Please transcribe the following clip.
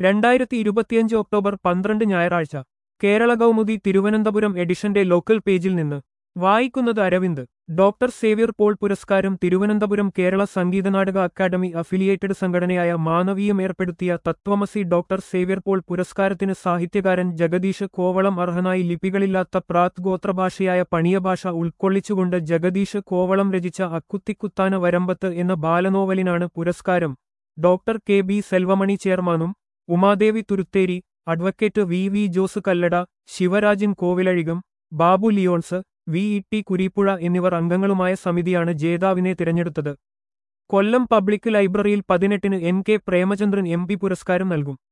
രണ്ടായിരത്തി ഇരുപത്തിയഞ്ച് ഒക്ടോബർ പന്ത്രണ്ട് ഞായറാഴ്ച കേരള കൗമുദി തിരുവനന്തപുരം എഡിഷന്റെ ലോക്കൽ പേജിൽ നിന്ന് വായിക്കുന്നത് അരവിന്ദ് ഡോക്ടർ സേവ്യർ പോൾ പുരസ്കാരം തിരുവനന്തപുരം കേരള സംഗീതനാടക അക്കാദമി അഫിലിയേറ്റഡ് സംഘടനയായ മാനവീയം ഏർപ്പെടുത്തിയ തത്വമസി ഡോക്ടർ സേവ്യർ പോൾ പുരസ്കാരത്തിന് സാഹിത്യകാരൻ ജഗദീഷ് കോവളം അർഹനായി ലിപികളില്ലാത്ത പ്രാത് ഗോത്രഭാഷയായ പണിയഭാഷ ഉൾക്കൊള്ളിച്ചുകൊണ്ട് ജഗദീഷ് കോവളം രചിച്ച അക്കുത്തിക്കുത്താന വരമ്പത്ത് എന്ന ബാലനോവലിനാണ് പുരസ്കാരം ഡോക്ടർ കെ ബി സെൽവമണി ചെയർമാനും Umadevi Thurutheri advocate V V Jose Kallada Sivarajan Kovilazhikam Babu Leons V E T Kureeppuzha എന്നിവർ അംഗങ്ങളുമായ സമിതിയാണ് ജേതാവിനെ തിരഞ്ഞെടുത്തത് കൊല്ലം പബ്ലിക് ലൈബ്രറിയിൽ പതിനെട്ടിന് N K Premachandran M P പുരസ്കാരം നൽകും